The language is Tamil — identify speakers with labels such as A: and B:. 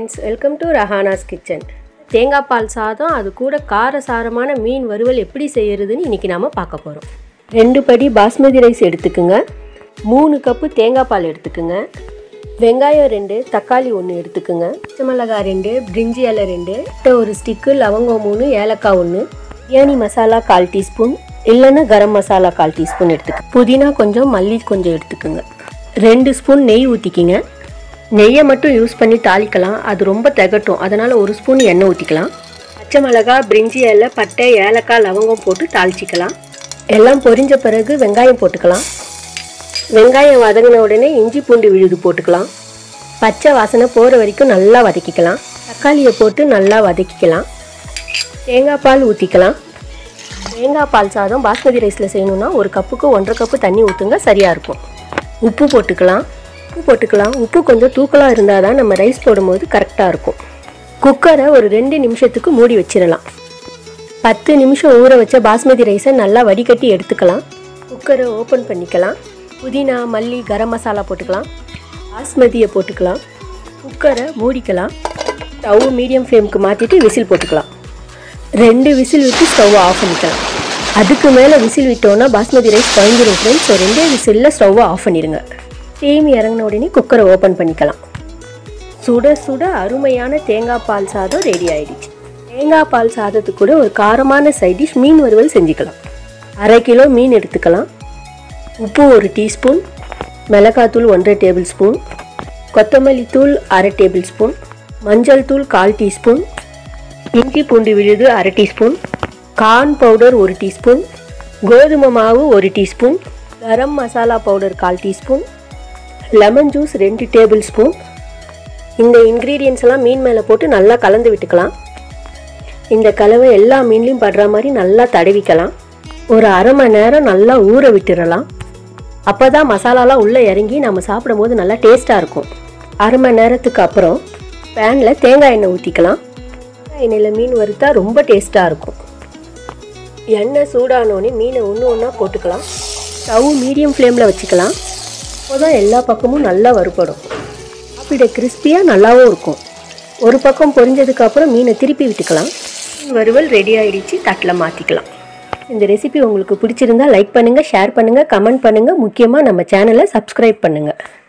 A: friends welcome to Rahana's kitchen தேங்காய் பால் சாதம் அது கூட காரசாரமான மீன் வறுவல் எப்படி செய்யறதுன்னு இன்றைக்கி நாம் பார்க்க போகிறோம் ரெண்டு படி பாஸ்மதி ரைஸ் எடுத்துக்குங்க மூணு கப்பு தேங்காய் பால் எடுத்துக்குங்க வெங்காயம் ரெண்டு தக்காளி ஒன்று எடுத்துக்குங்க பச்சை மிளகாய் ரெண்டு பிரிஞ்சி இலை ரெண்டு முட்டை ஒரு ஸ்டிக்கு லவங்கம் மூணு ஏலக்காய் ஒன்று பிரியாணி மசாலா கால் டீஸ்பூன் இல்லைன்னா கரம் மசாலா கால் டீஸ்பூன் எடுத்துக்க புதினா கொஞ்சம் மல்லி கொஞ்சம் எடுத்துக்குங்க ரெண்டு ஸ்பூன் நெய் ஊற்றிக்கிங்க நெய்யை மட்டும் யூஸ் பண்ணி தாளிக்கலாம் அது ரொம்ப திகட்டும் அதனால் ஒரு ஸ்பூன் எண்ணெய் ஊற்றிக்கலாம் பச்சை மிளகா பிரிஞ்சி இலை பட்டை ஏலக்காய் லவங்கம் போட்டு தாளிச்சிக்கலாம் எல்லாம் பொரிஞ்ச பிறகு வெங்காயம் போட்டுக்கலாம் வெங்காயம் வதங்கின உடனே இஞ்சி பூண்டு விழுது போட்டுக்கலாம் பச்சை வாசனை போகிற வரைக்கும் நல்லா வதக்கிக்கலாம் தக்காளியை போட்டு நல்லா வதக்கிக்கலாம் தேங்காய் பால் ஊற்றிக்கலாம் தேங்காய் பால் சாதம் பாஸ்மதி ரைஸில் செய்யணுன்னா ஒரு கப்புக்கு ஒன்றரை கப்பு தண்ணி ஊற்றுங்க சரியாக இருக்கும் உப்பு போட்டுக்கலாம் உப்பு போட்டுக்கலாம் உப்பு கொஞ்சம் தூக்கலாக இருந்தால் தான் நம்ம ரைஸ் போடும்போது கரெக்டாக இருக்கும் குக்கரை ஒரு ரெண்டு நிமிஷத்துக்கு மூடி வச்சிடலாம் பத்து நிமிஷம் ஊற வச்ச பாஸ்மதி ரைஸை நல்லா வடிகட்டி எடுத்துக்கலாம் குக்கரை ஓப்பன் பண்ணிக்கலாம் புதினா மல்லி கரம் மசாலா போட்டுக்கலாம் பாஸ்மதியை போட்டுக்கலாம் குக்கரை மூடிக்கலாம் ஸ்டவ் மீடியம் ஃப்ளேமுக்கு மாற்றிட்டு விசில் போட்டுக்கலாம் ரெண்டு விசில் விட்டு ஸ்டவ் ஆஃப் பண்ணிக்கலாம் அதுக்கு மேலே விசில் விட்டோன்னா பாஸ்மதி ரைஸ் குழஞ்சிரும் ஃப்ரெண்ட்ஸ் ஸோ ரெண்டே விசிலில் ஸ்டவ்வை ஆஃப் பண்ணிடுங்க ஸ்டீம் இறங்கின உடனே குக்கரை ஓப்பன் பண்ணிக்கலாம் சுட சுட அருமையான தேங்காய் பால் சாதம் ரெடி ஆயிடுச்சு தேங்காய் பால் சாதத்துக்கு கூட ஒரு காரமான சைட் டிஷ் மீன் வறுவல் செஞ்சுக்கலாம் அரை கிலோ மீன் எடுத்துக்கலாம் உப்பு ஒரு டீஸ்பூன் மிளகாத்தூள் ஒன்றரை டேபிள் ஸ்பூன் கொத்தமல்லி தூள் அரை டேபிள் ஸ்பூன் மஞ்சள் தூள் கால் டீஸ்பூன் இஞ்சி பூண்டு விழுது அரை டீஸ்பூன் கார்ன் பவுடர் ஒரு டீஸ்பூன் கோதுமை மாவு ஒரு டீஸ்பூன் கரம் மசாலா பவுடர் கால் டீஸ்பூன் லெமன் ஜூஸ் ரெண்டு டேபிள் ஸ்பூன் இந்த இன்க்ரீடியன்ஸ் எல்லாம் மீன் மேலே போட்டு நல்லா கலந்து விட்டுக்கலாம் இந்த கலவை எல்லா மீன்லையும் படுற மாதிரி நல்லா தடவிக்கலாம் ஒரு அரை மணி நேரம் நல்லா ஊற விட்டுறலாம் அப்போ தான் மசாலாலாம் உள்ளே இறங்கி நம்ம சாப்பிடும்போது நல்லா டேஸ்ட்டாக இருக்கும் அரை மணி நேரத்துக்கு அப்புறம் பேனில் தேங்காய் எண்ணெய் ஊற்றிக்கலாம் தேங்காய் எண்ணெயில் மீன் வறுத்தா ரொம்ப டேஸ்ட்டாக இருக்கும் எண்ணெய் சூடானோடனே மீனை ஒன்று ஒன்றா போட்டுக்கலாம் ஸ்டவ் மீடியம் ஃப்ளேமில் வச்சுக்கலாம் அப்போ தான் எல்லா பக்கமும் நல்லா வறுபடும் சாப்பிட கிறிஸ்பியாக நல்லாவும் இருக்கும் ஒரு பக்கம் பொரிஞ்சதுக்கு அப்புறம் மீனை திருப்பி விட்டுக்கலாம் மீன் வறுவல் ரெடி ஆயிடுச்சு தட்டில் மாற்றிக்கலாம் இந்த ரெசிபி உங்களுக்கு பிடிச்சிருந்தா லைக் பண்ணுங்கள் ஷேர் பண்ணுங்கள் கமெண்ட் பண்ணுங்கள் முக்கியமாக நம்ம சேனலை சப்ஸ்கிரைப் பண்ணுங்கள்